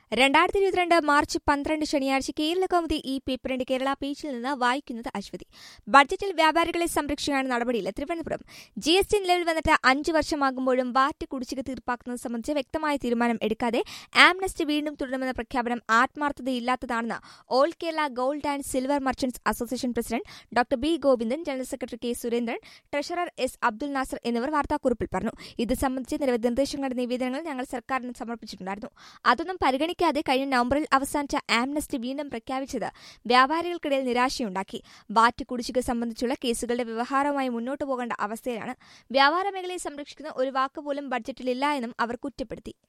രണ്ടായിരത്തി ഇരുപത്തിരണ്ട് മാർച്ച് പന്ത്രണ്ട് ശനിയാഴ്ച കേരള കൗമുദി ഈ പേപ്പറിന്റെ കേരള പേജിൽ നിന്ന് വായിക്കുന്നത് അശ്വതി ബഡ്ജറ്റിൽ വ്യാപാരികളെ സംരക്ഷിക്കാനുള്ള നടപടിയില്ല തിരുവനന്തപുരം ജി എസ് ടി നിലവിൽ വന്നിട്ട് അഞ്ച് വർഷമാകുമ്പോഴും വാറ്റ് കുടിശ്ശിക തീർപ്പാക്കുന്നത് സംബന്ധിച്ച് വ്യക്തമായ തീരുമാനം എടുക്കാതെ ആംനസ്റ്റി വീണ്ടും തുടരുമെന്ന പ്രഖ്യാപനം ആത്മാർത്ഥതയില്ലാത്തതാണെന്ന് all Kerala gold and silver merchants association president doctor B Govindan general secretary K Surendran treasurer S Abdul Nasar എന്നിവർ വാർത്താക്കുറിപ്പിൽ പറഞ്ഞു ഇത് സംബന്ധിച്ച് നിരവധി നിർദ്ദേശങ്ങളുടെ നിവേദനങ്ങൾ ഞങ്ങൾ സർക്കാരിന് സമർപ്പിച്ചിട്ടുണ്ടായിരുന്നു അതൊന്നും പരിഗണിക്കാതെ കഴിഞ്ഞ നവംബറിൽ അവസാനിച്ച ആംനസ്റ്റി വീണ്ടും പ്രഖ്യാപിച്ചത് വ്യാപാരികൾക്കിടയിൽ നിരാശയുണ്ടാക്കി വാറ്റ് കുടിശ്ശിക സംബന്ധിച്ചുള്ള കേസുകളുടെ വ്യവഹാരവുമായി മുന്നോട്ടു പോകേണ്ട അവസ്ഥയിലാണ് വ്യാപാര മേഖലയെ സംരക്ഷിക്കുന്ന ഒരു വാക്കുപോലും ബഡ്ജറ്റിലില്ല എന്നും അവർ കുറ്റപ്പെടുത്തി